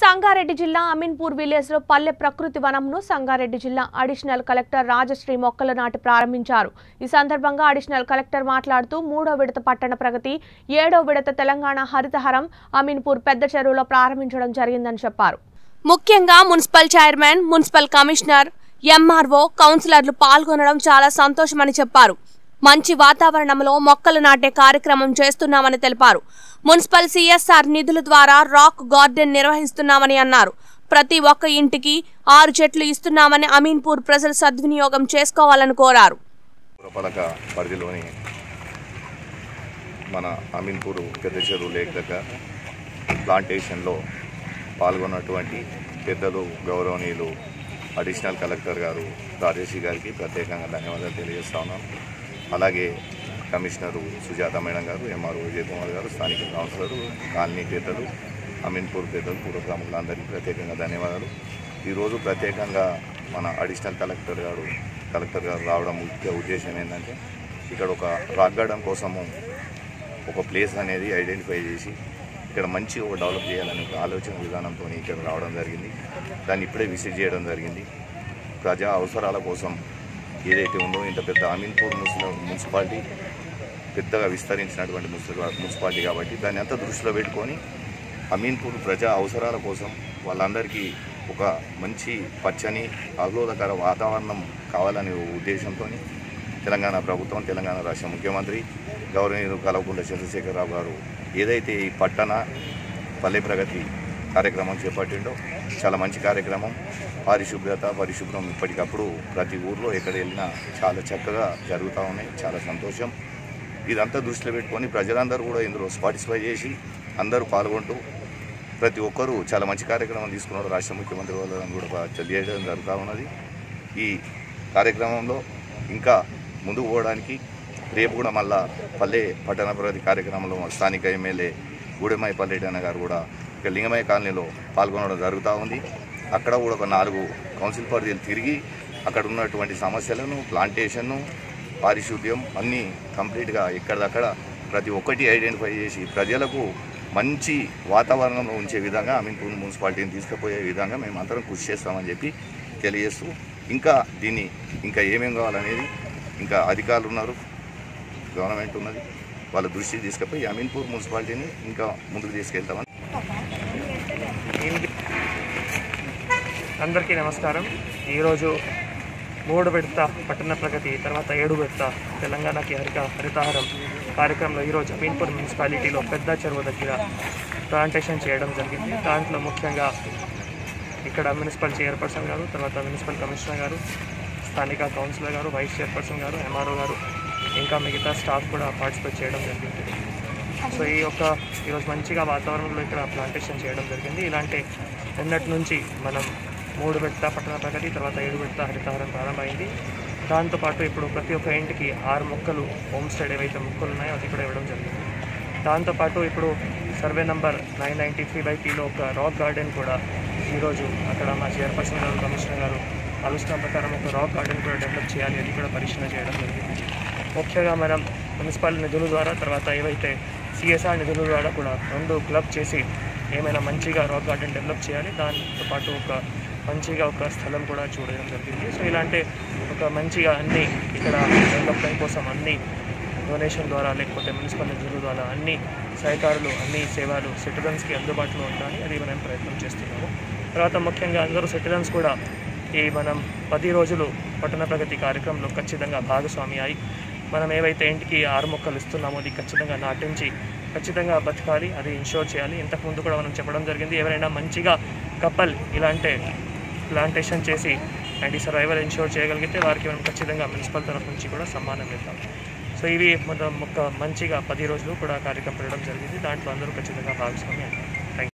సంగారెడ్డి జిల్లా అమీన్పూర్ విలేజ్ లో పల్లె ప్రకృతి వనంను సంగారెడ్డి జిల్లా అడిషనల్ కలెక్టర్ రాజశ్రీ మొక్కలు నాటి ప్రారంభించారు ఈ సందర్భంగా అడిషనల్ కలెక్టర్ మాట్లాడుతూ మూడో విడత పట్టణ ప్రగతి ఏడో విడత తెలంగాణ హరితహరం అమీన్పూర్ పెద్ద చెరువులో ప్రారంభించడం జరిగిందని చెప్పారు ముఖ్యంగా municipal chairman municipal commissioner MRO కౌన్సిలర్లు పాల్గొనడం చాలా సంతోషమని చెప్పారు మంచి వాతావరణంలో మొక్కలు నాటే కార్యక్రమం చేస్తున్నామని తెలిపారు మున్సిపల్ సిఎస్ఆర్ నిధుల ద్వారా రాక్ గార్డెన్ నిర్వహిస్తున్నామని అన్నారు ప్రతి ఒక్క ఇంటికి ఆరు చెట్లు ఇస్తున్నామని అమీన్పూర్ ప్రజలు సద్వినియోగం చేసుకోవాలని కోరారు పురపాలక పరిధిలోని మన అమీన్పూర్ పెద్ద చెరువు లేక్ దగ్గర ప్లాంటేషన్లో పాల్గొన్నటువంటి పెద్దలు గౌరవనీయులు అడిషనల్ కలెక్టర్ గారు రాజేషి గారికి ప్రత్యేకంగా ధన్యవాదాలు తెలియజేస్తా ఉన్నాను అలాగే commissioner Sujatha madam garu MRO Vijay Kumar garu స్థానిక కౌన్సిలరు కాలనీ పెద్దలు అమీన్పూర్ పెద్దలు పూర్వ ప్రముఖులందరికీ ప్రత్యేకంగా ధన్యవాదాలు ఈరోజు ప్రత్యేకంగా మన అడిషనల్ కలెక్టర్ గారు కలెక్టర్ గారు రావడం ముఖ్య ఉద్దేశం ఏంటంటే ఇక్కడ ఒక రాక్ గార్డెన్ కోసము ఒక ప్లేస్ అనేది ఐడెంటిఫై చేసి ఇక్కడ మంచి ఒక డెవలప్ చేయాలనే ఒక ఆలోచన విధానంతో ఇక్కడ రావడం జరిగింది దాన్ని ఇప్పుడే విజిట్ చేయడం జరిగింది ప్రజా అవసరాల కోసం ఏదైతే ఉందో ఇంత పెద్ద అమీన్పూర్ మున్సిపల్ మున్సిపాలిటీ పెద్దగా విస్తరించినటువంటి మున్సిపల్ మున్సిపాలిటీ కాబట్టి దాన్ని అంతా దృష్టిలో పెట్టుకొని అమీన్పూర్ ప్రజా అవసరాల కోసం వాళ్ళందరికీ ఒక మంచి పచ్చని ఆహ్లాదకర వాతావరణం కావాలనే ఉద్దేశంతో తెలంగాణ ప్రభుత్వం తెలంగాణ రాష్ట్ర ముఖ్యమంత్రి గౌరవనీయులు కలవకుంట్ల చంద్రశేఖరరావు గారు ఏదైతే ఈ పట్టణ పల్లె ప్రగతి కార్యక్రమం చేపట్టిండో చాలా మంచి కార్యక్రమం పారిశుభ్రత పరిశుభ్రం ఇప్పటికప్పుడు ప్రతి ఊర్లో ఎక్కడ వెళ్ళినా చాలా చక్కగా జరుగుతూ ఉన్నాయి చాలా సంతోషం ఇదంతా దృష్టిలో పెట్టుకొని ప్రజలందరూ కూడా ఇందులో పార్టిసిపేట్ చేసి అందరూ పాల్గొంటూ ప్రతి ఒక్కరూ చాలా మంచి కార్యక్రమం తీసుకున్నారు రాష్ట్ర ముఖ్యమంత్రి వాళ్ళని కూడా తెలియజేయడం జరుగుతూ ఉన్నది ఈ కార్యక్రమంలో ఇంకా ముందుకు పోవడానికి రేపు కూడా మళ్ళా పల్లె పట్టణ ప్రగతి కార్యక్రమంలో స్థానిక ఎమ్మెల్యే గూడెమయ్య పల్లెటన్న గారు కూడా ఇక లింగమయ్య కాలనీలో పాల్గొనడం జరుగుతూ ఉంది అక్కడ కూడా ఒక నాలుగు కౌన్సిల్ పరిధిలు తిరిగి అక్కడ ఉన్నటువంటి సమస్యలను ప్లాంటేషన్ను పారిశుద్ధ్యం అన్నీ కంప్లీట్గా ఎక్కడిదక్కడ ప్రతి ఒక్కటి ఐడెంటిఫై చేసి ప్రజలకు మంచి వాతావరణంలో ఉంచే విధంగా అమీన్పూర్ మున్సిపాలిటీని తీసుకుపోయే విధంగా మేము అందరం కృషి చేస్తామని చెప్పి తెలియజేస్తూ ఇంకా దీన్ని ఇంకా ఏమేం కావాలనేది ఇంకా అధికారులు ఉన్నారు గవర్నమెంట్ ఉన్నది వాళ్ళ దృష్టికి తీసుకుపోయి అమీన్పూర్ మున్సిపాలిటీని ఇంకా ముందుకు తీసుకెళ్తామని అందరికీ నమస్కారం ఈరోజు మూడు విడత పట్టణ ప్రగతి తర్వాత ఏడు విడత తెలంగాణకి హరిత హరితహారం కార్యక్రమంలో ఈరోజు అమీన్పూర్ మున్సిపాలిటీలో పెద్ద చెరువు దగ్గర ప్లాంటేషన్ చేయడం జరిగింది దాంట్లో ముఖ్యంగా ఇక్కడ మున్సిపల్ చైర్పర్సన్ గారు తర్వాత మున్సిపల్ కమిషనర్ గారు స్థానిక కౌన్సిలర్ గారు వైస్ చైర్పర్సన్ గారు ఎంఆర్ఓ గారు ఇంకా మిగతా స్టాఫ్ కూడా పార్టిసిపేట్ చేయడం జరిగింది సో ఈ యొక్క ఈరోజు మంచిగా వాతావరణంలో ఇక్కడ ప్లాంటేషన్ చేయడం జరిగింది ఇలాంటి నిన్నటి నుంచి మనం మూడు విడత పట్టణ ప్రగతి తర్వాత ఏడు విడత హరితహారం ప్రారంభమైంది దాంతోపాటు ఇప్పుడు ప్రతి ఒక్క ఇంటికి ఆరు మొక్కలు హోమ్ స్టేడ్ ఏవైతే మొక్కలు ఉన్నాయో అది కూడా ఇవ్వడం జరిగింది దాంతోపాటు ఇప్పుడు survey number nine ninety three by టీలో ఒక రాక్ గార్డెన్ కూడా ఈరోజు అక్కడ మా చైర్పర్సన్ గారు కమిషనర్ గారు ఆలోచన ప్రకారం ఒక రాక్ గార్డెన్ కూడా డెవలప్ చేయాలి అది కూడా పరిశీలన చేయడం జరిగింది ముఖ్యంగా మనం మున్సిపల్ నిధుల ద్వారా తర్వాత ఏవైతే సిఎస్ఆర్ నిధుల ద్వారా కూడా రెండు క్లబ్ చేసి ఏమైనా మంచిగా రాక్ గార్డెన్ డెవలప్ చేయాలి దాంతో పాటు ఒక మంచిగా ఒక స్థలం కూడా చూడడం జరిగింది సో ఇలాంటి ఒక మంచిగా అన్ని ఇక్కడ డెవలప్మెంట్ కోసం అన్ని డొనేషన్ ద్వారా లేకపోతే మున్సిపల్ నిధుల ద్వారా అన్ని సహకారులు అన్ని సేవలు సిటిజన్స్కి అందుబాటులో ఉండాలి అది మనం ప్రయత్నం చేస్తున్నాము తర్వాత ముఖ్యంగా అందరూ సిటిజన్స్ కూడా ఈ మనం పది రోజులు పట్టణ ప్రగతి కార్యక్రమంలో ఖచ్చితంగా భాగస్వామి అయి మనం ఏవైతే ఇంటికి ఆరు మొక్కలు ఇస్తున్నామో అది ఖచ్చితంగా నాటించి ఖచ్చితంగా బతకాలి అది ఇన్షూర్ చేయాలి ఇంతకుముందు కూడా మనం చెప్పడం జరిగింది ఎవరైనా మంచిగా కప్పల్ ఇలాంటి ప్లాంటేషన్ చేసి అండ్ ఈ సర్వైవల్ ఇన్షూర్ చేయగలిగితే వారికి మనం ఖచ్చితంగా మున్సిపల్ తరఫు నుంచి కూడా సమ్మానం ఇద్దాం సో ఇవి మనం ఒక మంచిగా పది రోజులు కూడా కార్యక్రమం పెట్టడం జరిగింది దాంట్లో అందరూ ఖచ్చితంగా భాగస్వామి అంటారు